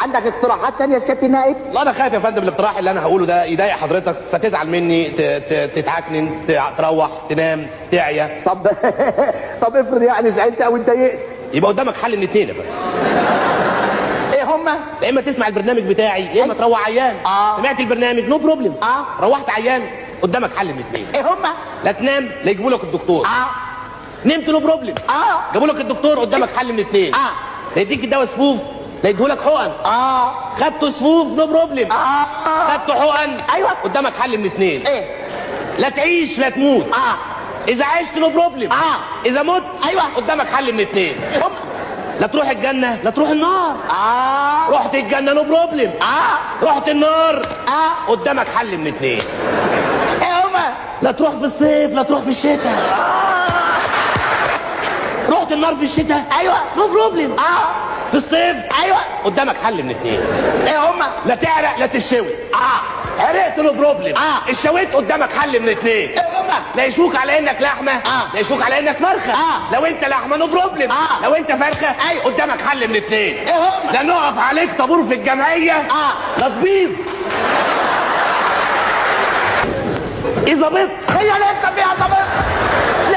عندك اقتراحات تانية يا سياده النائب لا انا خايف يا فندم الاقتراح اللي انا هقوله ده يضايق حضرتك فتزعل مني ت- ت- تتعكنن تع- تروح تنام تعيا طب طب افرض يعني زعلت او اتضايقت يبقى قدامك حل من اتنين يا فندم ايه هما يا اما تسمع البرنامج بتاعي يا اما تروح عيان آه. سمعت البرنامج نو بروبلم آه. روحت عيان قدامك حل من اتنين ايه هما لا تنام لا يجيبوا لك الدكتور اه نمت نو بروبلم اه جابوا لك الدكتور قدامك حل من اتنين آه. لا يديك الدواء سفوف لا يديهولك حقن اه خدته سفوف نو بروبلم اه خدته حقن أيوة. قدامك حل من اتنين ايه لا تعيش لا تموت اه اذا عشت نو بروبلم آه. اذا مت أيوة. قدامك حل من اتنين ايه هما لا تروح الجنه لا تروح النار اه رحت الجنه نو بروبلم اه رحت النار اه قدامك حل من اتنين ايه هما لا تروح في الصيف لا تروح في الشتاء رحت النار في الشتاء ايوه نو بروبلم اه في الصيف ايوه قدامك حل من اتنين ايه هما لا تعرق لا تشوي اه عرقت نو بروبلم آه. الشويت قدامك حل من اتنين ايه هما لا يشوك على انك لحمه آه. لا يشوك على انك فرخه آه. لو انت لحمه نو بروبلم آه. لو انت فرخه أيوة. قدامك حل من اتنين ايه هما لا نقف عليك طابور في الجمعيه آه. لا تبيض اذا بيض هي لسه فيها ظابط